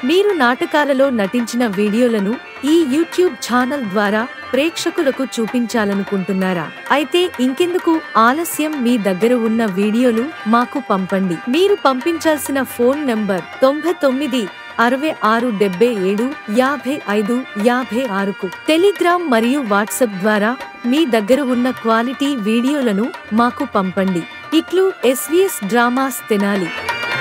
మీరు నాటకాలలో నటించిన వీడియోలను ఈ యూట్యూబ్ ఛానల్ ద్వారా ప్రేక్షకులకు చూపించాలనుకుంటున్నారా అయితే ఇంకెందుకు ఆలస్యం మీ దగ్గర ఉన్న వీడియోలు మాకు పంపండి మీరు పంపించాల్సిన ఫోన్ నంబర్ తొంభై తొమ్మిది అరవై ఆరు డెబ్బై ఏడు యాభై ఐదు యాభై ఆరుకు టెలిగ్రామ్ మరియు వాట్సాప్ ద్వారా మీ దగ్గర ఉన్న క్వాలిటీ వీడియోలను మాకు పంపండి ఇట్లు ఎస్వీఎస్ డ్రామాస్ తెనాలి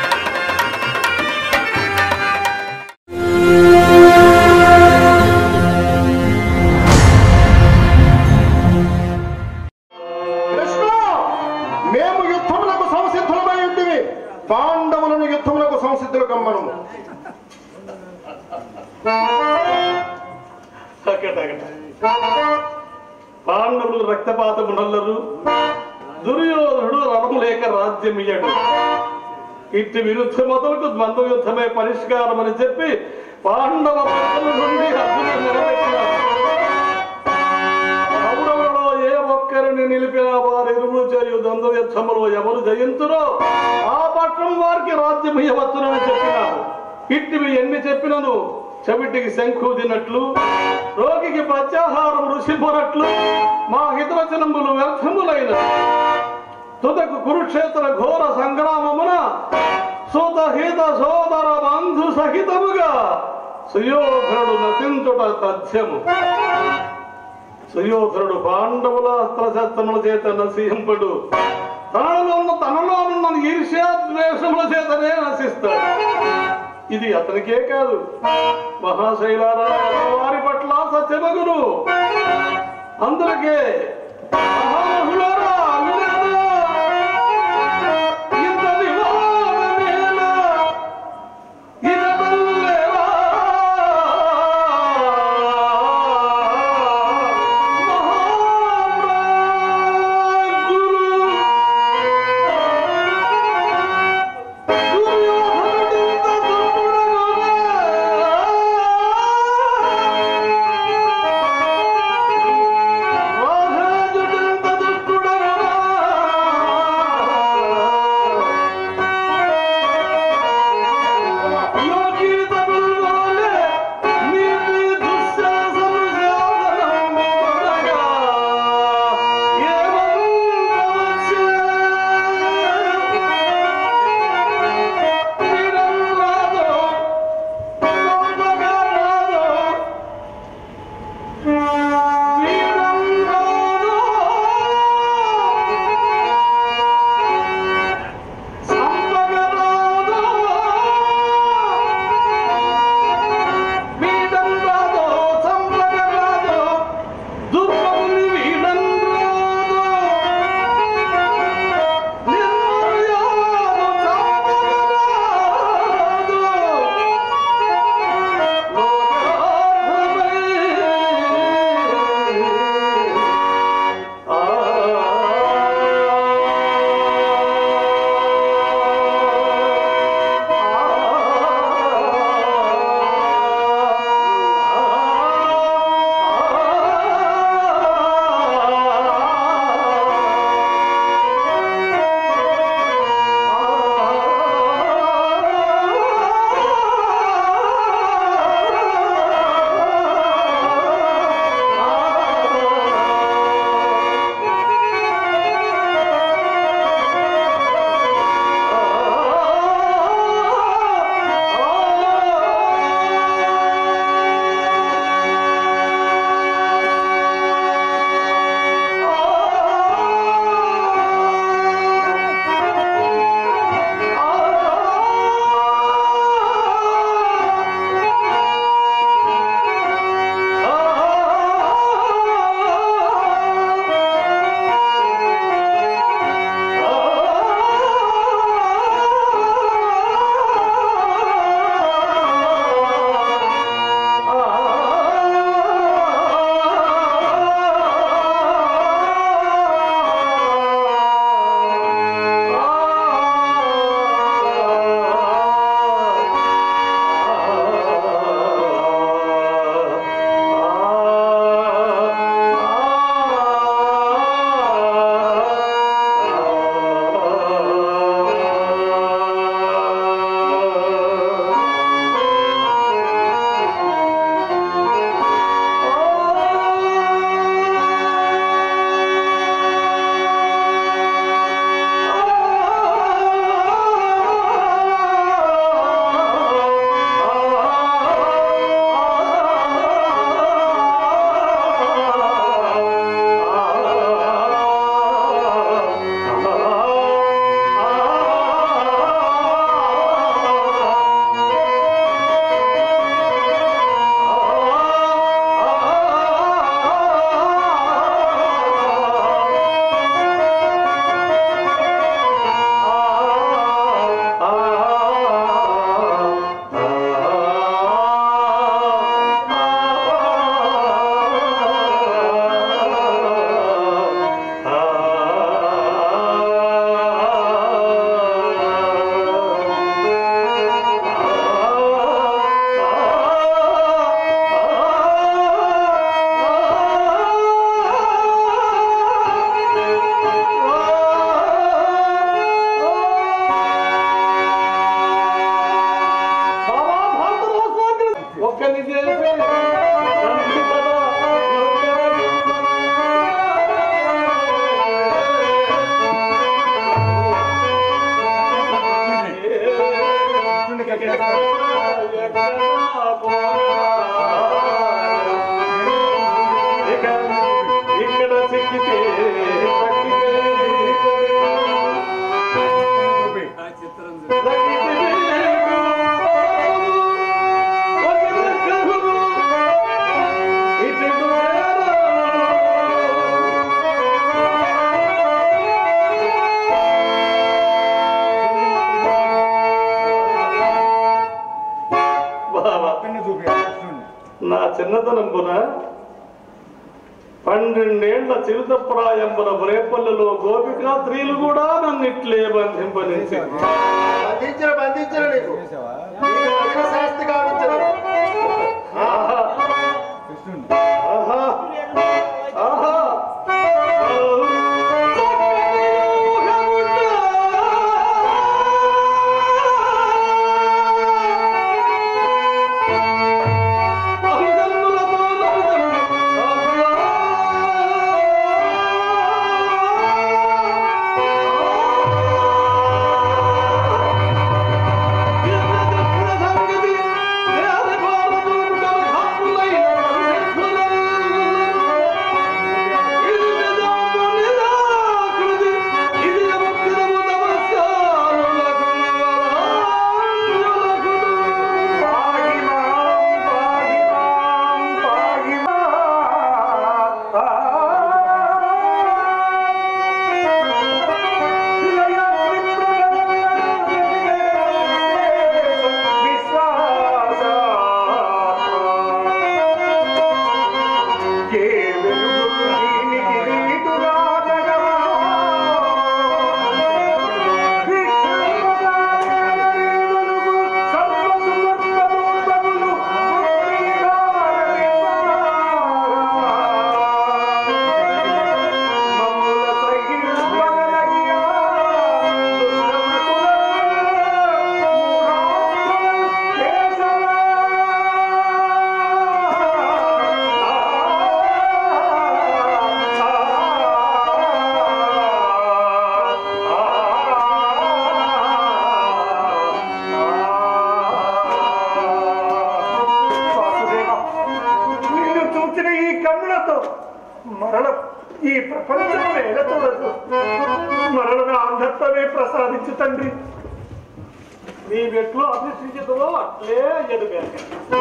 కృష్ణ మేము యుద్ధములకు సంసిద్ధులమై ఉంటివి పాండవులను యుద్ధములకు సంసిద్ధులు కమ్మను అక్కడక్కడ పాండవులు రక్తపాతము నల్లరు దుర్యోధనుడు రణము లేక రాజ్యమియ్యడు ఇట్టి విరుద్ధ మొదలకు ద్వంద్వ యుద్ధమే పరిష్కారం అని చెప్పి పాండవ పక్షుల నుండి అర్జునుడు నిలబెట్టినాడు కౌరవులలో ఏ ఒక్కరిని నిలిపిన వారి ఇరువురు చేయు ద్వంద్వ యుద్ధములో ఎవరు జయింతురో ఆ పక్షం వారికి రాజ్యం ఇవ్వచ్చునని చెప్పినారు ఇట్టివి ఎన్ని చెప్పినను చెవిటికి శంఖూదినట్లు రోగికి ప్రత్యాహారం ఋషిపోనట్లు మా హితవచనములు వ్యర్థములైన తుదకు కురుక్షేత్ర ఘోర సంగ్రామమున సుతహిత సోదర బంధు సహితముగా సుయోధనుడు నశించుట తథ్యము సుయోధనుడు పాండవుల అస్త్రశస్త్రముల చేత నశింపడు తనలో ఉన్న తనలో ఉన్న ఈర్ష్యాద్వేషముల చేతనే నశిస్తాడు ఇది అతనికే కాదు మహాశైలారా వారి పట్ల సత్యమగును అందరికే మహామహులారా, వినాలా? ఇంత వివాదమేలా? ఇదవల్లేరా? మహాగురు ఇక్కడ చిక్కితే బాబా నా చిన్నతనంబున పన్నెండేళ్ల చిరుతప్రాయంబున రేపల్లెలో గోపికా స్త్రీలు కూడా నన్ను ఇట్లే బంధింపనించింది బంధించిన బంధించిన నీకు నీకు తగిన శాస్తి కావించను ఆహా ఆహా ఆహా నిన్ను చూసిన ఈ కన్నులతో మరణ ఈ ప్రపంచం వేల చూడదు మరణ అంధత్వమే ప్రసాదించు తండ్రి నీ మెట్లు అభిషించదో అట్లే ఎదుగాక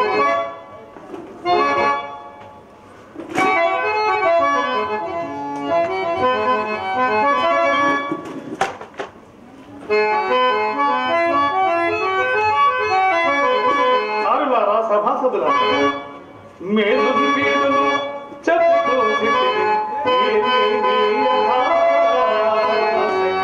ఆరులారా సభాసదులా మేలు మీరును చెప్తూ స్థితిని ఏమీ మీ ఆశ.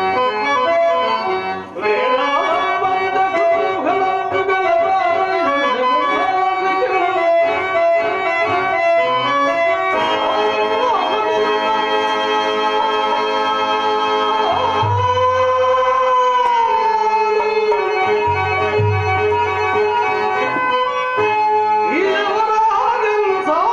ఈ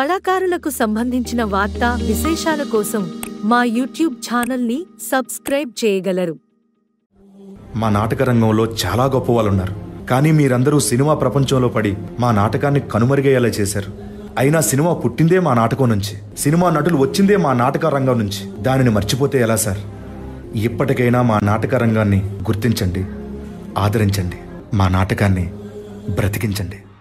కళాకారులకు సంబంధించిన వార్తా విశేషాల కోసం మా యూట్యూబ్ ఛానల్ని సబ్స్క్రైబ్ చేయగలరు మా నాటక రంగంలో చాలా గొప్ప వాళ్ళు ఉన్నారు కానీ మీరందరూ సినిమా ప్రపంచంలో పడి మా నాటకాన్ని కనుమరుగయ్యేలా చేశారు అయినా సినిమా పుట్టిందే మా నాటకం నుంచి సినిమా నటులు వచ్చిందే మా నాటక రంగం నుంచి దానిని మర్చిపోతే ఎలా సార్ ఇప్పటికైనా మా నాటక రంగాన్ని గుర్తించండి ఆదరించండి మా నాటకాన్ని బ్రతికించండి